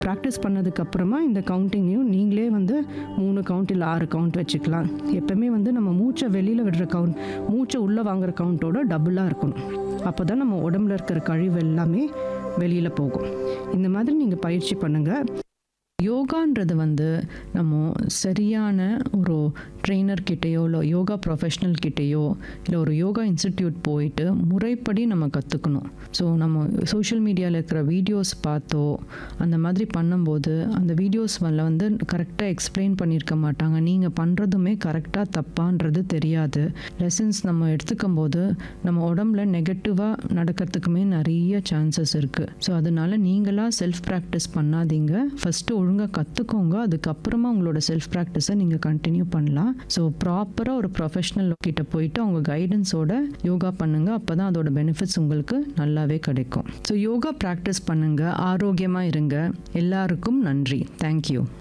practice பண்ணதுக்கப்புறமா இந்த கவுண்டிங்கையும் நீங்களே வந்து மூணு கவுண்ட் இல்லை ஆறு கவுண்ட் வச்சுக்கலாம் எப்பவுமே வந்து நம்ம மூச்சை வெளியில் விடுற கவுண்ட் மூச்சை உள்ளே வாங்குற கவுண்ட்டோட டபுளாக இருக்கணும் அப்போ தான் நம்ம உடம்புல இருக்கிற கழிவு எல்லாமே வெளியில் போகும் இந்த மாதிரி நீங்கள் பயிற்சி பண்ணுங்கள் யோகான்றது வந்து நம்ம சரியான ஒரு ட்ரெயினர் கிட்டேயோ இல்லை யோகா ப்ரொஃபஷ்னல் கிட்டேயோ இல்லை ஒரு யோகா இன்ஸ்டிடியூட் போயிட்டு முறைப்படி நம்ம கற்றுக்கணும் ஸோ நம்ம சோஷியல் மீடியாவில் இருக்கிற வீடியோஸ் பார்த்தோ அந்த மாதிரி பண்ணும்போது அந்த வீடியோஸ் மேலே வந்து கரெக்டாக எக்ஸ்பிளைன் பண்ணியிருக்க மாட்டாங்க நீங்கள் பண்ணுறதுமே கரெக்டாக தப்பான்றது தெரியாது லெசன்ஸ் நம்ம எடுத்துக்கும் போது நம்ம உடம்புல நெகட்டிவாக நடக்கிறதுக்குமே நிறைய சான்சஸ் இருக்குது ஸோ அதனால நீங்களாக செல்ஃப் ப்ராக்டிஸ் பண்ணாதீங்க ஃபஸ்ட்டு ஒழுங்காக கற்றுக்கோங்க அதுக்கப்புறமா உங்களோட செல்ஃப் ப்ராக்டிஸை நீங்கள் கண்டினியூ பண்ணலாம் ஸோ ப்ராப்பராக ஒரு ப்ரொஃபஷனல் கிட்ட போயிட்டு அவங்க கைடன்ஸோட யோகா பண்ணுங்கள் அப்போ தான் அதோட பெனிஃபிட்ஸ் உங்களுக்கு நல்லாவே கிடைக்கும் ஸோ யோகா ப்ராக்டிஸ் பண்ணுங்கள் ஆரோக்கியமாக இருங்க எல்லாருக்கும் நன்றி தேங்க்யூ